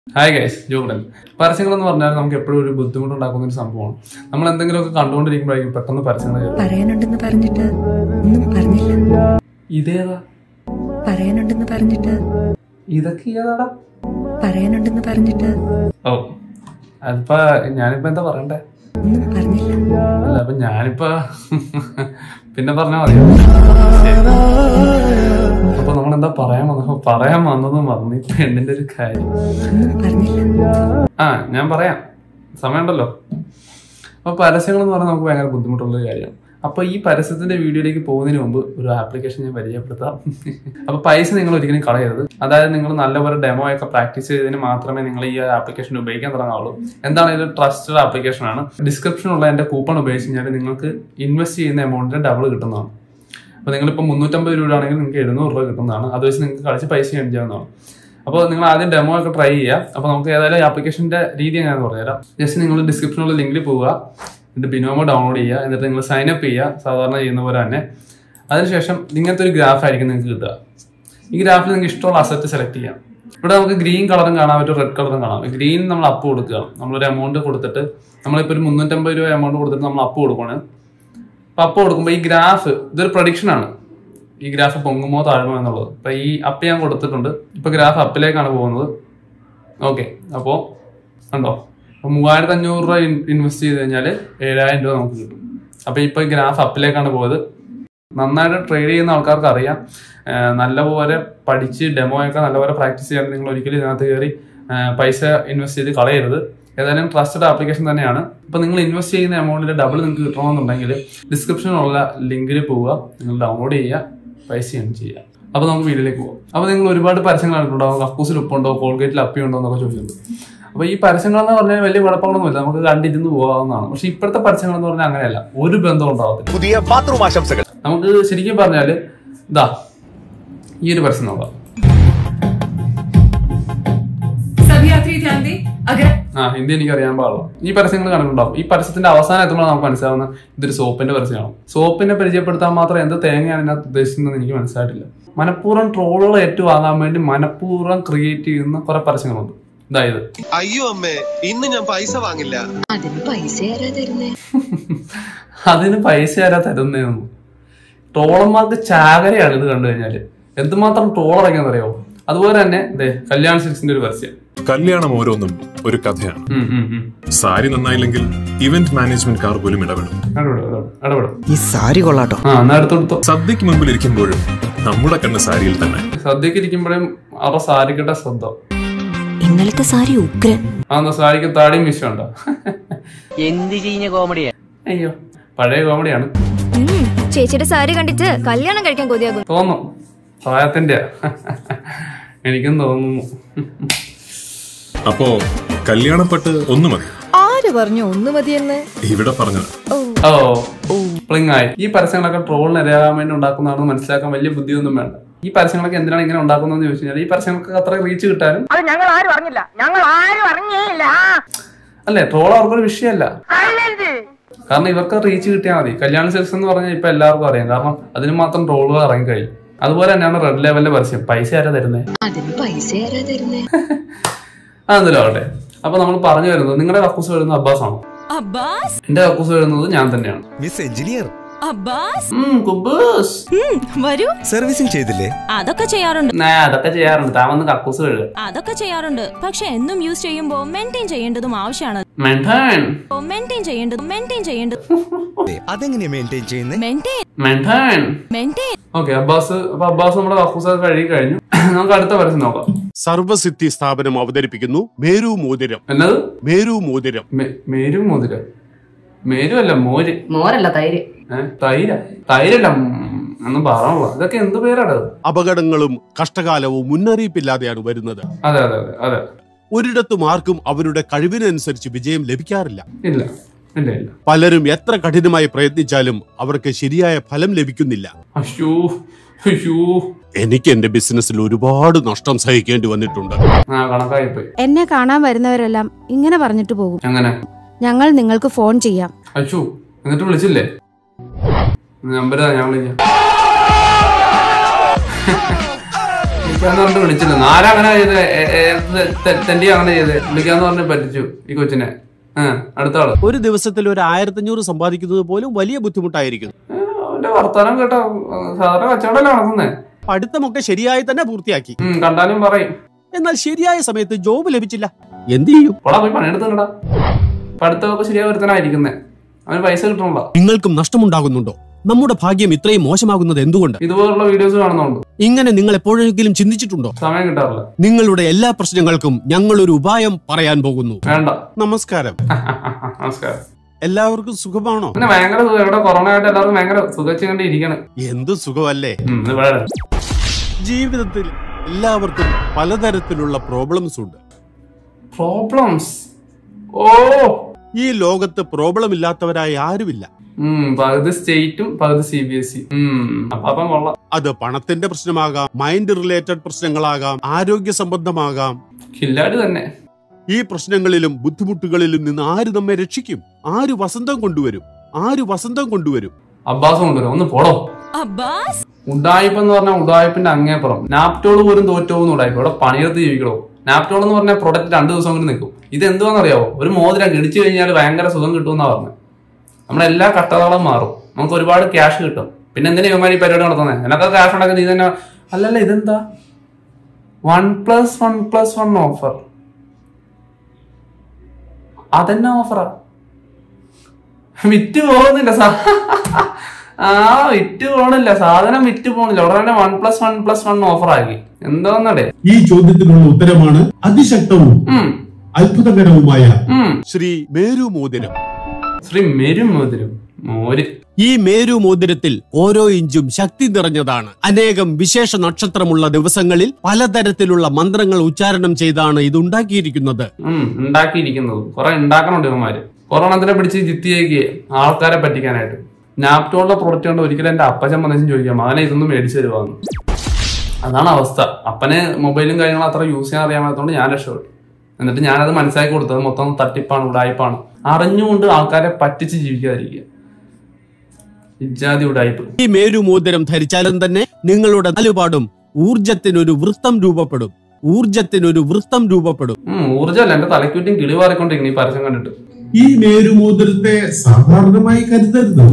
Hi guys ജോഗടൻ പരസ്യങ്ങൾ എന്ന് പറഞ്ഞാൽ നമുക്ക് എപ്പോഴും ഒരു ബുദ്ധിമുട്ടുണ്ടാക്കുന്ന ഒരു സംഭവമാണ് നമ്മൾ എന്തെങ്കിലുമൊക്കെ കണ്ടുകൊണ്ടിരിക്കുമ്പോഴായിരിക്കും പെട്ടെന്ന് പരസ്യങ്ങൾ കേൾക്കും പറയാനുണ്ടെന്ന് പറഞ്ഞിട്ട് ഒന്നും പറഞ്ഞില്ല ഇതേതാ പറയാനുണ്ടെന്ന് പറഞ്ഞിട്ട് ഇതൊക്കെ ഏതാടാ പറയാനുണ്ടെന്ന് പറഞ്ഞിട്ട് ഓ അതിപ്പോ ഞാനിപ്പോ എന്താ പറയണ്ടേ ഒന്നും പറഞ്ഞില്ല അല്ല അപ്പൊ ഞാനിപ്പോ പിന്നെ പറഞ്ഞാ മതി അപ്പൊ നമ്മൾ എന്താ പറയാൻ വന്നത് പറയാൻ വന്നത് മറന്നു ഈ പെണ്ണിന്റെ ഒരു കാര്യം ഒന്നും പറഞ്ഞില്ല ആ ഞാൻ പറയാം സമയമുണ്ടല്ലോ അപ്പൊ പരസ്യങ്ങൾ എന്ന് പറഞ്ഞാൽ നമുക്ക് ഭയങ്കര ബുദ്ധിമുട്ടുള്ള ഒരു കാര്യമാണ് അപ്പൊ ഈ പരസ്യത്തിന്റെ വീഡിയോയിലേക്ക് പോകുന്നതിന് മുമ്പ് ഒരു ആപ്ലിക്കേഷൻ ഞാൻ പരിചയപ്പെടുത്താം അപ്പൊ പൈസ നിങ്ങൾ ഒരിക്കലും കളയരുത് അതായത് നിങ്ങൾ നല്ലപോലെ ഡെമോ ഒക്കെ പ്രാക്ടീസ് ചെയ്തതിന് മാത്രമേ നിങ്ങൾ ഈ ആപ്ലിക്കേഷൻ ഉപയോഗിക്കാൻ തുടങ്ങാവുള്ളൂ എന്താണ് ഇത് ട്രസ്റ്റഡ് ആപ്ലിക്കേഷൻ ആണ് ഡിസ്ക്രിപ്ഷനുള്ള എന്റെ കൂപ്പൺ ഉപയോഗിച്ച് കഴിഞ്ഞാൽ നിങ്ങൾക്ക് ഇൻവെസ്റ്റ് ചെയ്യുന്ന എമൗണ്ടിന്റെ ഡബിൾ കിട്ടുന്നതാണ് അപ്പോൾ നിങ്ങളിപ്പോൾ മുന്നൂറ്റമ്പത് രൂപ ആണെങ്കിൽ നിങ്ങൾക്ക് എഴുന്നൂറ് രൂപ കിട്ടുന്നതാണ് അത് വെച്ച് നിങ്ങൾക്ക് കളിച്ച് പൈസ ഏൺ ചെയ്യാവുന്നതാണ് അപ്പോൾ നിങ്ങൾ ആദ്യം ഡെമോ ഒക്കെ ട്രൈ ചെയ്യുക അപ്പോൾ നമുക്ക് ഏതായാലും ആപ്ലിക്കേഷൻ്റെ രീതി എങ്ങനെയാണെന്ന് പറഞ്ഞുതരാം ജസ്റ്റ് നിങ്ങൾ ഡിസ്ക്രിപ്ഷനിലുള്ള ലിങ്കിൽ പോവുക എന്നിട്ട് ബിനോമോ ഡൗൺലോഡ് ചെയ്യുക എന്നിട്ട് നിങ്ങൾ സൈൻ അപ്പ് ചെയ്യുക സാധാരണ ചെയ്യുന്ന പോലെ തന്നെ അതിനുശേഷം ഇങ്ങനത്തെ ഒരു ഗ്രാഫ് ആയിരിക്കും നിങ്ങൾക്ക് കിട്ടുക ഈ ഗ്രാഫിൽ നിങ്ങൾക്ക് ഇഷ്ടമുള്ള അസറ്റ് സെലക്ട് ചെയ്യാം ഇവിടെ നമുക്ക് ഗ്രീൻ കളറും കാണാം ഒരു റെഡ് കളറും കാണാം ഗ്രീൻ നമ്മൾ അപ്പ് കൊടുക്കുകയാണ് നമ്മളൊരു എമൗണ്ട് കൊടുത്തിട്ട് നമ്മളിപ്പോൾ ഒരു മുന്നൂറ്റമ്പത് രൂപ എമൗണ്ട് കൊടുത്തിട്ട് നമ്മൾ അപ്പ് കൊടുക്കുകയാണ് അപ്പൊ അപ്പ് കൊടുക്കുമ്പോൾ ഈ ഗ്രാഫ് ഇതൊരു പ്രൊഡിക്ഷൻ ആണ് ഈ ഗ്രാഫ് പൊങ്ങുമോ താഴുമോ എന്നുള്ളത് അപ്പൊ ഈ അപ്പ് ഞാൻ കൊടുത്തിട്ടുണ്ട് ഇപ്പൊ ഗ്രാഫ് അപ്പിലേക്കാണ് പോകുന്നത് ഓക്കെ അപ്പോ കണ്ടോ അപ്പൊ മൂവായിരത്തി അഞ്ഞൂറ് രൂപ ഇൻവെസ്റ്റ് ചെയ്ത് കഴിഞ്ഞാൽ ഏഴായിരം രൂപ നമുക്ക് കിട്ടും അപ്പൊ ഇപ്പൊ ഗ്രാഫ് അപ്പിലേക്കാണ് പോയത് നന്നായിട്ട് ട്രേഡ് ചെയ്യുന്ന ആൾക്കാർക്ക് അറിയാം ആഹ് നല്ലപോലെ പഠിച്ച് ഡെമോ ഒക്കെ നല്ലപോലെ പ്രാക്ടീസ് ചെയ്യാൻ നിങ്ങൾ ഒരിക്കലും ഇതിനകത്ത് കയറി ആഹ് പൈസ ഇൻവെസ്റ്റ് ചെയ്ത് കളയരുത് ഏതായാലും ട്രസ്റ്റഡ് ആപ്ലിക്കേഷൻ തന്നെയാണ് ഇപ്പൊ നിങ്ങൾ ഇൻവെസ്റ്റ് ചെയ്യുന്ന എമൗണ്ടിന്റെ ഡബിൾ നിങ്ങൾക്ക് കിട്ടണമെന്നുണ്ടെങ്കിൽ ഡിസ്ക്രിപ്ഷനിലുള്ള ലിങ്കിൽ പോവുക നിങ്ങൾ ഡൗൺലോഡ് ചെയ്യുക പൈസ ഏൺ ചെയ്യുക അപ്പൊ നമുക്ക് വീഡിയോയിലേക്ക് പോകാം അപ്പൊ നിങ്ങൾ ഒരുപാട് പരസ്യങ്ങൾ കണ്ടിട്ടുണ്ടാവും കക്കൂസിൽ ഉപ്പുണ്ടോ കോൾഗേറ്റിൽ അപ്പി ഉണ്ടോ എന്നൊക്കെ ചോദിക്കുന്നുണ്ട് അപ്പൊ ഈ പരസ്യങ്ങൾ എന്ന് പറഞ്ഞാൽ വലിയ കുഴപ്പങ്ങളൊന്നുമില്ല നമുക്ക് കണ്ടിരുന്ന് പോകാവുന്നതാണ് പക്ഷെ ഇപ്പോഴത്തെ പരസ്യങ്ങൾ എന്ന് പറഞ്ഞാൽ അങ്ങനെയല്ല ഒരു ബന്ധം ഉണ്ടാവത്തില്ല പുതിയ ബാത്റൂം ആശംസകൾ നമുക്ക് ശരിക്കും പറഞ്ഞാല് ഇതാ ഈ ഒരു പരസ്യം നോക്കാം सभी यात्री ध्यान दें अगर ആ ഹിന്ദി എനിക്ക് അറിയാൻ പാടില്ല ഈ പരസ്യങ്ങൾ കണ്ടിട്ടുണ്ടാവും ഈ പരസ്യത്തിന്റെ അവസാനം എത്തുമ്പോൾ നമുക്ക് മനസ്സിലാവുന്ന ഇതൊരു സോപ്പിന്റെ പരസ്യമാണ് സോപ്പിനെ പരിചയപ്പെടുത്താൻ മാത്രം എന്ത് തേങ്ങയാണ് ഇതിനകത്ത് ഉദ്ദേശിക്കുന്നത് എനിക്ക് മനസ്സിലായിട്ടില്ല മനഃപൂർവ്വം ട്രോളുകൾ ഏറ്റുവാങ്ങാൻ വേണ്ടി മനഃപൂർവ്വം ക്രിയേറ്റ് ചെയ്യുന്ന കുറെ പരസ്യങ്ങളുണ്ട് ഇതായത് അയ്യോ അമ്മേ ഇന്ന് ഞാൻ പൈസ വാങ്ങില്ല അതിന് പൈസ ആരാ തരുന്നേ അതിന് പൈസ ആരാ തരുന്നതെന്ന് ട്രോളന്മാർക്ക് ചാകരയാണ് ഇത് കണ്ടു കഴിഞ്ഞാല് എന്തുമാത്രം ട്രോൾ ഇറങ്ങിയെന്നറിയോ അതുപോലെ തന്നെ ദേ കല്യാൺ സിൽക്സിന്റെ ഒരു പരസ്യം കല്യാണം ഓരോന്നും ഒരു കഥയാണ് ഉം, ഉം, ഉം. സാരി നന്നായില്ലെങ്കിൽ ഇവന്റ് മാനേജ്മെന്റ് കാർ പോലും ഇടപെടും ഇടപെടും, ഇടപെടും, ഇടപെടും ഈ സാരി കൊള്ളാട്ടോ ആ എന്നാ എടുത്തെടുത്തോ സദ്യക്ക് മുമ്പിൽ ഇരിക്കുമ്പോഴും നമ്മുടെ കണ്ണ് സാരിയിൽ തന്നെ സദ്യക്ക് ഇരിക്കുമ്പോഴും അവരുടെ സാരിക്കട്ടെ ശ്രദ്ധ ഇന്നലത്തെ സാരി ഉഗ്രൻ ആ എന്നാ സാരിക്ക് താടിയും മിശം ഉണ്ടോ എന്ത് ചെയ്യുന്ന കോമഡിയാ അയ്യോ പഴയ കോമഡിയാണ് ചേച്ചിയുടെ സാരി കണ്ടിട്ട് കല്യാണം കഴിക്കാൻ കൊതിയാകും തോന്നും പ്രായത്തിന്റെ എനിക്കും തോന്നുന്നു അപ്പോ കല്യാണപ്പെട്ട് ഒന്ന് മതി ആര് പറഞ്ഞു ഒന്ന് മതിയെന്ന് ഇവിടെ പറഞ്ഞത് ഓ പ്ലിങ്ങായി ഈ പരസ്യങ്ങളൊക്കെ ട്രോളിന് ഇരയാകാൻ വേണ്ടി ഉണ്ടാക്കുന്നതാണെന്ന് മനസ്സിലാക്കാൻ വലിയ ബുദ്ധിയൊന്നും വേണ്ട ഈ പരസ്യങ്ങളൊക്കെ എന്തിനാണ് ഇങ്ങനെ ഉണ്ടാക്കുന്നതെന്ന് ചോദിച്ചു കഴിഞ്ഞാൽ ഈ പരസ്യങ്ങൾക്ക് അത്ര റീച്ച് കിട്ടാനും അത് ഞങ്ങൾ ആരും അറിഞ്ഞില്ല ഞങ്ങൾ ആരും അറിഞ്ഞേയില്ല അല്ലേ ട്രോൾ അവർക്കൊരു വിഷയമല്ല കാരണം ഇവർക്ക് റീച്ച് കിട്ടിയാൽ മതി കല്യാണ സെൽസ് എന്ന് പറഞ്ഞാൽ ഇപ്പൊ എല്ലാവർക്കും അറിയാം കാരണം അതിന് മാത്രം ട്രോളുകൾ ഇറങ്ങി കഴിയും അതുപോലെ തന്നെയാണ് റെഡ് ലെവലിലെ പരസ്യം പൈസ ആരാ തരുന്നത് അതിന് പൈസ ആരാ തരുന്നേ അതെന്തായാലും ആവട്ടെ അപ്പൊ നമ്മൾ പറഞ്ഞു വരുന്നത് നിങ്ങളുടെ കക്കൂസ് വരുന്നത് അബ്ബാസ് ആണോ അബ്ബാസ് എന്റെ കക്കൂസ് വരുന്നത് ഞാൻ തന്നെയാണ് മിസ് എഞ്ചിനീയർ അബ്ബാസ് ഉം, കുബൂസ്. വരൂ സർവീസിംഗ് ചെയ്തില്ലേ അതൊക്കെ ചെയ്യാറുണ്ട് നാ, അതൊക്കെ ചെയ്യാറുണ്ട് താൻ വന്ന് കക്കൂസ് കഴുകുക അതൊക്കെ ചെയ്യാറുണ്ട് പക്ഷെ എന്നും യൂസ് ചെയ്യുമ്പോ മെയിൻറ്റെയിൻ ചെയ്യേണ്ടതും ആവശ്യമാണ് മെൻറ്റൈൻ മെയിൻറ്റെയിൻ ചെയ്യേണ്ടത് മെയിൻറ്റെയിൻ ചെയ്യേണ്ടത് അതെങ്ങനെയാ മെയിൻറ്റെയിൻ ചെയ്യുന്നത് maintain maintain maintain okay Abbas അപ്പൊ അബ്ബാസ് നമ്മുടെ കക്കൂസ് കഴുകി കഴിഞ്ഞു നമുക്ക് അടുത്ത പരസ്യം നോക്കാം സർവസിദ്ധി സ്ഥാപനം അവതരിപ്പിക്കുന്നു മേരു മോതിരം എന്നത് മേരു മോതിരം മെ- മേരു മോതിര മേരു അല്ല മോര് മോരല്ല തൈര് ഏ? തൈര തൈരല്ല ഉം, ഒന്നും പറയാനുള്ള ഇതൊക്കെ എന്ത് പേരാണ് അത്? അപകടങ്ങളും കഷ്ടകാലവും മുന്നറിയിപ്പില്ലാതെയാണ് വരുന്നത് അതെ അതെ അതെ അതെ ഒരിടത്തും ആർക്കും അവരുടെ കഴിവിനനുസരിച്ച് വിജയം ലഭിക്കാറില്ല ഇല്ല ഇല്ല ഇല്ല പലരും എത്ര കഠിനമായി പ്രയത്നിച്ചാലും അവർക്ക് ശരിയായ ഫലം ലഭിക്കുന്നില്ല അശ്യോ അയ്യോ എനിക്ക് എന്റെ ബിസിനസ്സിൽ ഒരുപാട് നഷ്ടം സഹിക്കേണ്ടി വന്നിട്ടുണ്ട് ആ കണക്കായിപ്പോയി എന്നെ കാണാൻ വരുന്നവരെല്ലാം ഇങ്ങനെ പറഞ്ഞിട്ട് പോകും അങ്ങനെ ഞങ്ങൾ നിങ്ങൾക്ക് ഫോൺ ചെയ്യാം അച്ചു എന്നിട്ട് വിളിച്ചില്ലേ നമ്പർ ഞാൻ വിളിക്കാം വിളിക്കാന്ന് പറഞ്ഞിട്ട് വിളിച്ചില്ല ആരാ അങ്ങനെ ചെയ്ത് തെണ്ടി അങ്ങനെ ചെയ്ത് വിളിക്കാന്ന് പറഞ്ഞ് പറ്റിച്ചു ഈ കൊച്ചിനെ ആ അടുത്ത ആള് ഒരു ദിവസത്തിൽ ഒരു ആയിരത്തഞ്ഞൂറ് സമ്പാദിക്കുന്നത് പോലും വലിയ ബുദ്ധിമുട്ടായിരിക്കുന്നു ഏ, അവന്റെ വർത്താനം കേട്ടോ സാധാരണ കച്ചവടമല്ലേ നടക്കുന്നേ പഠിത്തമൊക്കെ ശരിയായി തന്നെ പൂർത്തിയാക്കി ഉം കണ്ടാലും പറയും എന്നാൽ ശരിയായ സമയത്ത് ജോബ് ലഭിച്ചില്ല എന്ത് ചെയ്യും പോടാ പോയി പണിയെടുത്തുണ്ടടാ പഠിത്തമൊക്കെ ശരിയായി ഒരുത്തനായിരിക്കുന്നേ അവന് പൈസ കിട്ടണല്ലോ നിങ്ങൾക്കും നഷ്ടമുണ്ടാകുന്നുണ്ടോ നമ്മുടെ ഭാഗ്യം ഇത്രയും മോശമാകുന്നത് എന്തുകൊണ്ട് ഇതുപോലുള്ള വീഡിയോസ് കാണുന്നുണ്ട് ഇങ്ങനെ നിങ്ങൾ എപ്പോഴെങ്കിലും ചിന്തിച്ചിട്ടുണ്ടോ സമയം കിട്ടാറില്ല നിങ്ങളുടെ എല്ലാ പ്രശ്നങ്ങൾക്കും ഞങ്ങൾ ഒരു ഉപായം പറയാൻ പോകുന്നു വേണ്ട നമസ്കാരം നമസ്കാരം എല്ലാവർക്കും സുഖമാണോ പിന്നെ ഭയങ്കര സുഖം ഇവിടെ കൊറോണ ആയിട്ട് എല്ലാവർക്കും ഭയങ്കര സുഖച്ചു കണ്ട് ഇരിക്കണം എന്ത് സുഖമല്ലേ വേറെ ജീവിതത്തിൽ എല്ലാവർക്കും പലതരത്തിലുള്ള പ്രോബ്ലംസ് ഉണ്ട് പ്രോബ്ലംസ് ഓ ഈ ലോകത്ത് പ്രോബ്ലം ഇല്ലാത്തവരായി ആരുമില്ല ഉം പകുതി സ്റ്റേറ്റും പകുതി സി ബി എസ് ഇ അപ്പം കൊള്ളാം അത് പണത്തിന്റെ പ്രശ്നമാകാം മൈൻഡ് റിലേറ്റഡ് പ്രശ്നങ്ങളാകാം ആരോഗ്യ സംബന്ധമാകാം കില്ലാടി തന്നെ ഈ പ്രശ്നങ്ങളിലും ബുദ്ധിമുട്ടുകളിലും നിന്ന് ആര് നമ്മെ രക്ഷിക്കും ആര് വസന്തം കൊണ്ടുവരും ആര് വസന്തം കൊണ്ടുവരും അബ്ബാസ് കൊണ്ടുവരും ഒന്ന് പോടോ അബ്ബാസ് ഉഡായിപ്പ് എന്ന് പറഞ്ഞാൽ ഉഡായിപ്പിന്റെ അങ്ങേപ്പുറം നാപ്റ്റോൾ പോലും തോറ്റോന്ന് ഉടായിപ്പ് ഇവിടെ പണിയെടുത്ത് ജീവിക്കണോ നാപ്റ്റോൾ എന്ന് പറഞ്ഞ പ്രൊഡക്റ്റ് രണ്ട് ദിവസം കൊണ്ട് നിൽക്കും ഇത് എന്തുവാണെന്നറിയാവോ ഒരു മോതിരം ഇടിച്ചു കഴിഞ്ഞാൽ ഭയങ്കര സുഖം കിട്ടുമെന്നാ പറഞ്ഞത് നമ്മുടെ എല്ലാ കട്ടതകളും മാറും നമുക്ക് ഒരുപാട് ക്യാഷ് കിട്ടും പിന്നെ എന്തിനാ ഇവന്മാർ ഈ പരിപാടി നടത്തുന്നത് എന്നൊക്കെ ക്യാഷ് ഉണ്ടാക്കി നീ തന്നെ അല്ലല്ല ഇതെന്താ one plus one plus one offer അതെന്നെ ഓഫറാ വിറ്റ് പോകുന്നില്ല സാ ആ വിറ്റ് പോണില്ല സാധനം വിറ്റ് പോണില്ല ഉടനെ one plus one plus one offer ആക്കി എന്തോന്നടേ ഈ ചോദ്യത്തിനുള്ള ഉത്തരമാണ് അതിശക്തവും ഉം അത്ഭുതകരവുമായ ഉം ശ്രീ മേരു മോതിരം ശ്രീ മെരും മോതിരം മോര് ഈ മേരു മോതിരത്തിൽ ഓരോ ഇഞ്ചും ശക്തി നിറഞ്ഞതാണ് അനേകം വിശേഷ നക്ഷത്രമുള്ള ദിവസങ്ങളിൽ പലതരത്തിലുള്ള മന്ത്രങ്ങൾ ഉച്ചാരണം ചെയ്താണ് ഇത് ഉണ്ടാക്കിയിരിക്കുന്നത് ഉം ഉണ്ടാക്കിയിരിക്കുന്നത് കുറെ ഉണ്ടാക്കണുണ്ട് ഇവന്മാര് കൊറോണത്തിനെ പിടിച്ച് ജിത്തിയേക്ക് ആൾക്കാരെ പറ്റിക്കാനായിട്ട് നാപ്റ്റോളിന്റെ പ്രൊഡക്റ്റ് കൊണ്ട് ഒരിക്കലും എന്റെ അപ്പച്ചൻ വന്നു ചോദിക്കാം മകനെ ഇതൊന്നും മേടിച്ചു തരുവാന്ന് അതാണ് അവസ്ഥ അപ്പന് മൊബൈലും കാര്യങ്ങളും അത്ര യൂസ് ചെയ്യാൻ അറിയാമാത്തതുകൊണ്ട് ഞാൻ രക്ഷപ്പെട്ടു എന്നിട്ട് ഞാനത് മനസ്സിലാക്കി കൊടുത്തത് മൊത്തം തട്ടിപ്പാണ് ഉടായ്പാണ് അറിഞ്ഞുകൊണ്ട് ആൾക്കാരെ പറ്റിച്ച് ജീവിക്കാതിരിക്കുക ഇജാതി ഉടായ്പ് ഈ മേരു മോതിരം ധരിച്ചാലും തന്നെ നിങ്ങളുടെ നാലുപാടും ഊർജത്തിനൊരു വൃത്തം രൂപപ്പെടും ഊർജത്തിനൊരു വൃത്തം രൂപപ്പെടും ഉം ഊർജ്ജമല്ല എന്റെ തലക്കുറ്റും കിളി പാറിക്കൊണ്ടിരിക്കുന്നു ഈ പരസ്യം കണ്ടിട്ട് ഈ മേരുമോതിരത്തെ സാധാരണമായി കരുതരുത്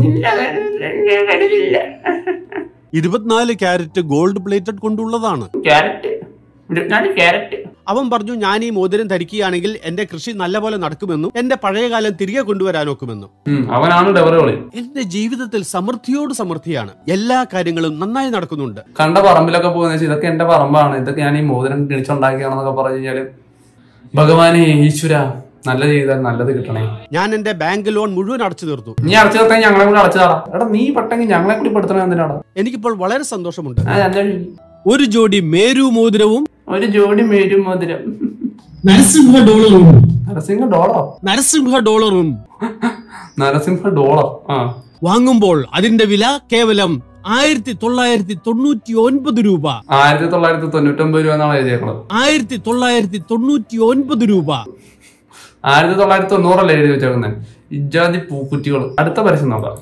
ഇരുപത്തിനാല് ക്യാരറ്റ് ഗോൾഡ് പ്ലേറ്റഡ് കൊണ്ടുള്ളതാണ് ക്യാരറ്റ് ഇരുപത്തിനാല് ക്യാരറ്റ് അവൻ പറഞ്ഞു ഞാൻ ഈ മോതിരം ധരിക്കുകയാണെങ്കിൽ എന്റെ കൃഷി നല്ലപോലെ നടക്കുമെന്നും എന്റെ പഴയകാലം തിരികെ കൊണ്ടുവരാനൊക്കുമെന്നും ഉം, അവനാണ് ഡെവറോളി എന്റെ ജീവിതത്തിൽ സമൃദ്ധിയോട് സമൃദ്ധിയാണ് എല്ലാ കാര്യങ്ങളും നന്നായി നടക്കുന്നുണ്ട് കണ്ട പറമ്പിലൊക്കെ പോകുന്ന വെച്ചാൽ ഇതൊക്കെ എന്റെ പറമ്പാണ് ഇതൊക്കെ ഞാൻ ഈ മോതിരം കിണിച്ചുണ്ടാക്കിയാണെന്നൊക്കെ പറഞ്ഞു കഴിഞ്ഞാല് ഭഗവാനെ ഈശ്വര നല്ല ചെയ്താൽ നല്ലത് കിട്ടണേ ഞാൻ എന്റെ ബാങ്ക് ലോൺ മുഴുവൻ അടച്ചു തീർത്തു നീ അടച്ചു തീർത്താൽ ഞങ്ങളെ കൂടി അടച്ചതാടാ എടാ നീ പെട്ടെങ്കിൽ ഞങ്ങളെ കൂടി പെടുത്തണേ എന്തിനാടാ എനിക്കിപ്പോൾ വളരെ സന്തോഷമുണ്ട് ആ, അന്വേഷിക്ക്. ഒരു ജോഡി മേരു മോതിരവും ഒരു ജോഡി മേരും മോതിരം നരസിംഹ ഡോളറും നരസിംഹ ഡോളറോ നരസിംഹ ഡോളറും നരസിംഹ ഡോളർ ആ വാങ്ങുമ്പോൾ അതിന്റെ വില കേവലം ആയിരത്തി തൊള്ളായിരത്തി തൊണ്ണൂറ്റി ഒൻപത് രൂപ ആയിരത്തി തൊള്ളായിരത്തി തൊണ്ണൂറ്റൊമ്പത് രൂപ എന്നാണ് എഴുതിയേക്കുന്നത് ആയിരത്തി തൊള്ളായിരത്തി തൊണ്ണൂറ്റി ഒൻപത് രൂപ ആയിരത്തി തൊള്ളായിരത്തി തൊണ്ണൂറല്ലേ എഴുതി വെച്ചേക്കുന്നത് ഇജാതി പൂക്കുറ്റികൾ അടുത്ത പരസ്യം നോക്കാം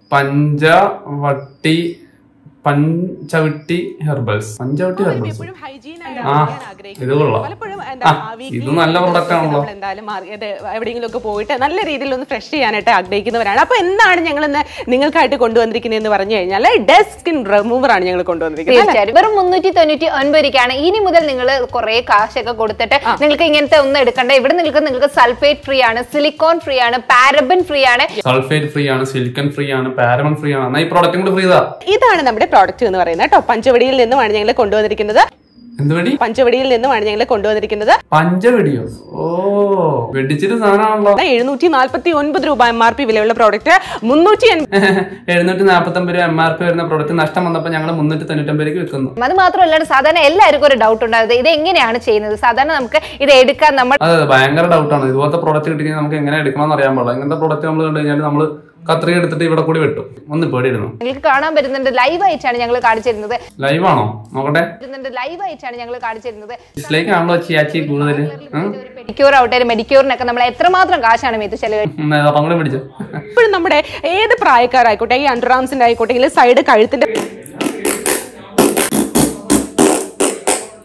പഞ്ചവട്ടി പഞ്ചവിട്ടി ഹെർബൽസ് പഞ്ചവട്ടി ഹെർബൽസ് ആ ഇത് കൊള്ളാം ആ ഇത് നല്ല പ്രൊഡക്റ്റ് ആണല്ലോ എന്തായാലും മാർക്കറ്റ് എവിടെയെങ്കിലും ഒക്കെ പോയിട്ട് നല്ല രീതിയിൽ ഒന്ന് ഫ്രഷ് ചെയ്യാനായിട്ട് ആഗ്രഹിക്കുന്നവരാണ് അപ്പൊ എന്താണ് ഞങ്ങൾ ഇന്ന് നിങ്ങൾക്കായിട്ട് കൊണ്ടുവന്നിരിക്കുന്നത് എന്ന് പറഞ്ഞു കഴിഞ്ഞാൽ ഡെസ്ക് സ്കിൻ റിമൂവർ ആണ് ഞങ്ങൾ കൊണ്ടുവന്നിരിക്കുന്നത് അല്ലേ? തീർച്ചയായും വെറും മുന്നൂറ്റി തൊണ്ണൂറ്റി ഒൻപതിലേക്കാണ് ഇനി മുതൽ നിങ്ങൾ കുറെ കാശൊക്കെ കൊടുത്തിട്ട് നിങ്ങൾക്ക് ഇങ്ങനത്തെ ഒന്നും എടുക്കണ്ട ഇവിടെ നിങ്ങൾക്ക് നിങ്ങൾക്ക് സൾഫേറ്റ് ഫ്രീ ആണ് സിലിക്കോൺ ഫ്രീ ആണ് പാരബൻ ഫ്രീ ആണ് സൾഫേറ്റ് ഫ്രീ ആണ് സിലിക്കൺ ഫ്രീ ആണ് പാരമൺ ഫ്രീ ആണ് എന്നാ ഈ പ്രോഡക്റ്റും കൂടി ഫ്രീ ഇതാ ഇതാണ് നമ്മുടെ പ്രോഡക്റ്റ് എന്ന് പറയുന്നത് കേട്ടോ പഞ്ചവടിയിൽ നിന്നുമാണ് ഞങ്ങൾ കൊണ്ടുവന്നിരിക്കുന്നത് എന്ത് വെടി പഞ്ചവടിയിൽ നിന്നുമാണ് ഞങ്ങൾ കൊണ്ടുവന്നിരിക്കുന്നത് പഞ്ചവെടിയോ ഓ വെടിച്ചിട്ട് സാധനമാണല്ലോ എഴുന്നൂറ്റി നാല്പത്തി ഒൻപത് രൂപ എം ആർ പി വിലയുള്ള പ്രോഡക്റ്റ് മുന്നൂറ്റി എഴുന്നൂറ്റി നാൽപ്പത്തി ഒമ്പത് രൂപ എം ആർ പി വരുന്ന പ്രോഡക്റ്റ് നഷ്ടം വന്നപ്പോൾ ഞങ്ങൾ മുന്നൂറ്റി തൊണ്ണൂറ്റൊമ്പതിലേക്ക് വിൽക്കുന്നു അത് മാത്രമല്ല സാധാരണ എല്ലാവർക്കും ഒരു ഡൗട്ട് ഉണ്ടാകുന്നത് ഇത് എങ്ങനെയാണ് ചെയ്യുന്നത് സാധാരണ നമുക്ക് ഇത് എടുക്കാൻ നമ്മൾ അതെ അതെ, ഭയങ്കര ഡൗട്ടാണ് ഇതുപോലത്തെ പ്രോഡക്റ്റ് കിട്ടിക്കഴിഞ്ഞാൽ നമുക്ക് എങ്ങനെ എടുക്കണമെന്ന് അറിയാൻ പാടില്ല ഇങ്ങനത്തെ പ്രോഡക്റ്റ് നമ്മൾ കണ്ടു കഴിഞ്ഞാൽ നമ്മൾ കത്രിക എടുത്തിട്ട് ഇവിടെ കൂടി വെട്ടും ഒന്ന് പേടിയിരുന്നു നിങ്ങൾക്ക് കാണാൻ പറ്റുന്നുണ്ട് ലൈവ് ആയിട്ടാണ് ഞങ്ങൾ കാണിച്ചിരുന്നത് ലൈവ് ആണോ നോക്കട്ടെ വരുന്നുണ്ട് ലൈവ് ആയിട്ടാണ് ഞങ്ങൾ കാണിച്ചിരുന്നത് ഡിസ്ലൈക്ക് ആണല്ലോ ചിയാച്ചി കൂടുതൽ പെഡിക്യൂർ ആവട്ടെ മെഡിക്യൂറിനൊക്കെ നമ്മൾ എത്രമാത്രം കാശാണ് ഇത് ചെലവ് കൂടെ പിടിച്ചു ഇപ്പോഴും നമ്മുടെ ഏത് പ്രായക്കാരായിക്കോട്ടെ ഈ അണ്ടർആംസിന്റെ ആയിക്കോട്ടെ സൈഡ് കഴുത്തിന്റെ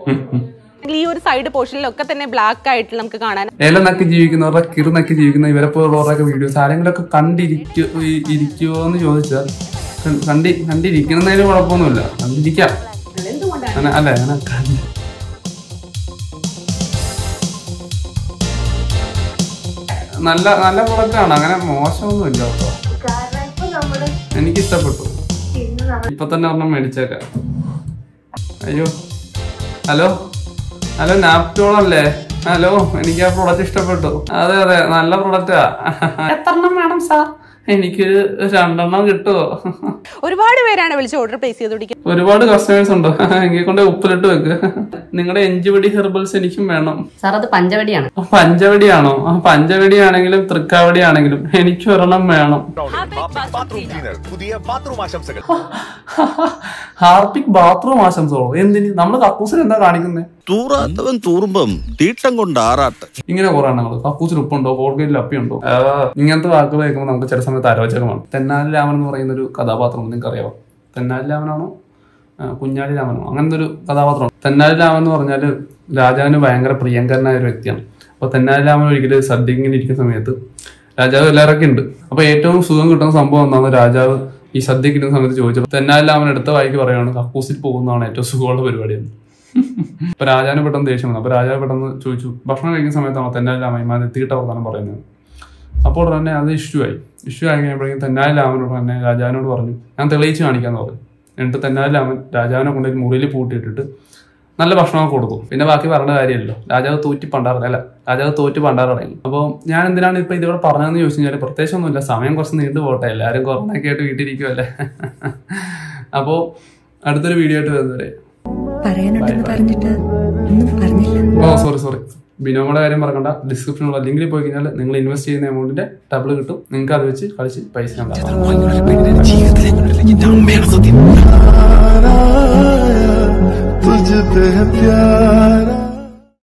ഈ ഒരു സൈഡ് പോർഷനിലൊക്കെ തന്നെ ബ്ലാക്ക് ആയിട്ട് നമുക്ക് കാണാൻ ഇല നക്കി ജീവിക്കുന്നവരുടെ കിറു നക്കി ജീവിക്കുന്ന ഇവരെ പോലുള്ളവരൊക്കെ വീഡിയോസ് ആരെങ്കിലുമൊക്കെ കണ്ടിരിക്കോ ഇരിക്കുമോ എന്ന് ചോദിച്ചാൽ കണ്ട്- കണ്ടി കണ്ടിരിക്കുന്നതിന് കുഴപ്പമൊന്നുമില്ല കണ്ടിരിക്കാം അങ്ങനെ അല്ലെ അങ്ങനെ കണ്ട് നല്ല നല്ല പ്രൊഡക്റ്റ് ആണ് അങ്ങനെ മോശമൊന്നുമില്ല കേട്ടോ എനിക്ക് ഇഷ്ടപ്പെട്ടു ഇപ്പൊ തന്നെ ഒരെണ്ണം മേടിച്ചേക്കാം അയ്യോ ഹലോ ഹലോ നാപ്റ്റോൾ അല്ലേ ഹലോ എനിക്ക് ആ പ്രൊഡക്റ്റ് ഇഷ്ടപ്പെട്ടു അതെ അതെ നല്ല പ്രൊഡക്റ്റാ എത്രണ്ണം വേണം സാർ എനിക്ക് രണ്ടെണ്ണം കിട്ടുമോ ഒരുപാട് പേരാണ് വിളിച്ച് ഓർഡർ പ്ലേസ് ചെയ്തോണ്ടിരിക്കുന്നത് ഒരുപാട് കസ്റ്റമേഴ്സ് ഉണ്ട് എങ്കിൽ കൊണ്ട് ഉപ്പിലിട്ട് വെക്ക് നിങ്ങളുടെ എഞ്ചുവടി ഹെർബൽസ് എനിക്കും വേണം സാർ അത് പഞ്ചവടിയാണ് പഞ്ചവടിയാണോ ആ പഞ്ചവടി ആണെങ്കിലും തൃക്കാവടി ആണെങ്കിലും എനിക്ക് ഒരെണ്ണം വേണം പുതിയ ബാത്റൂം ആശംസകൾ ഹാർപ്പിക് ബാത്റൂം ആശംസകളോ എന്തിന് നമ്മൾ കക്കൂസിൽ എന്താ കാണിക്കുന്നത് തൂറാത്തവൻ തൂറുമ്പം തീട്ടം കൊണ്ട് ആറാട്ട് ഇങ്ങനെ കുറെ എണ്ണങ്ങൾ കക്കൂസിൽ ഉപ്പുണ്ടോ കോൾഗേറ്റിൽ അപ്പിയുണ്ടോ ആ, ഇങ്ങനത്തെ വാക്കുകൾ കേൾക്കുമ്പോൾ നമുക്ക് ചില സമയത്ത് അരോചകമാണ് തെന്നാലി രാമൻ എന്ന് പറയുന്ന ഒരു കഥാപാത്രം നിങ്ങൾക്ക് അറിയാമോ തെന്നാലി രാമനാണോ ആ, കുഞ്ഞാലി രാമനോ അങ്ങനത്തെ ഒരു കഥാപാത്രമാണ് തെന്നാലി രാമൻ എന്ന് പറഞ്ഞാൽ രാജാവിന് ഭയങ്കര പ്രിയങ്കരനായ ഒരു വ്യക്തിയാണ് അപ്പോൾ തെന്നാലി രാമൻ ഒരിക്കലും സദ്യ ഇങ്ങനെ ഇരിക്കുന്ന സമയത്ത് രാജാവ് എല്ലാവരൊക്കെ ഉണ്ട് അപ്പൊ ഏറ്റവും സുഖം കിട്ടുന്ന സംഭവം എന്താണെന്ന് രാജാവ് ഈ സദ്യക്ക് ഇരുന്ന സമയത്ത് ചോദിച്ചു തെന്നാലി രാമൻ എടുത്ത വായിക്ക് പറയുകയാണ് കക്കൂസിൽ പോകുന്നതാണ് ഏറ്റവും സുഖമുള്ള പരിപാടിയെന്ന് അപ്പൊ രാജാവിന് പെട്ടെന്ന് ദേഷ്യം വന്നു അപ്പൊ രാജാവ് പെട്ടെന്ന് ചോദിച്ചു ഭക്ഷണം കഴിക്കുന്ന സമയത്താണ് തെന്നാലി രാമൻ എത്തിയിട്ട വർത്താനം പറയുന്നത് അപ്പോൾ തന്നെ അത് ഇഷ്യൂ ആയി ഇഷ്യൂ ആയി കഴിയുമ്പോഴേക്കും തെന്നാലി രാമനോട് തന്നെ രാജാവിനോട് പറഞ്ഞു ഞാൻ തെളിയിച്ച് കാണിക്കാന്ന് പറഞ്ഞു എന്നിട്ട് തെന്നാലി രാമൻ രാജാവിനെ കൊണ്ടുപോയി മുറിയിൽ പൂട്ടിയിട്ടിട്ട് നല്ല ഭക്ഷണമൊക്കെ കൊടുത്തു പിന്നെ ബാക്കി പറഞ്ഞ കാര്യമല്ലോ രാജാവ് തോറ്റി പണ്ടാറട അല്ല രാജാവ് തോറ്റ് പണ്ടാറടങ്ങി അപ്പോൾ ഞാൻ എന്തിനാണ് ഇപ്പൊ ഇതിവിടെ പറഞ്ഞതെന്ന് ചോദിച്ചു കഴിഞ്ഞാൽ പ്രത്യേകിച്ചൊന്നുമില്ല സമയം കുറച്ച് നീണ്ടു പോട്ടെ എല്ലാവരും കൊറോണ ഒക്കെ ആയിട്ട് വീട്ടിലിരിക്കുമല്ലേ അപ്പോൾ അടുത്തൊരു വീഡിയോ ആയിട്ട് വരുന്നവരെ പറയാനുണ്ടെന്ന് പറഞ്ഞിട്ട് ഒന്നും പറഞ്ഞില്ല ഓ സോറി സോറി ബിനോമയുടെ കാര്യം പറയണ്ട ഡിസ്ക്രിപ്ഷനിലുള്ള ലിങ്കിൽ പോയി കഴിഞ്ഞാൽ നിങ്ങൾ ഇൻവെസ്റ്റ് ചെയ്യുന്ന എമൗണ്ടിന്റെ ഡബിൾ കിട്ടും നിങ്ങൾക്ക് അത് വെച്ച് കളിച്ച് പൈസ ഉണ്ടാക്കാം तुझ पे है प्यार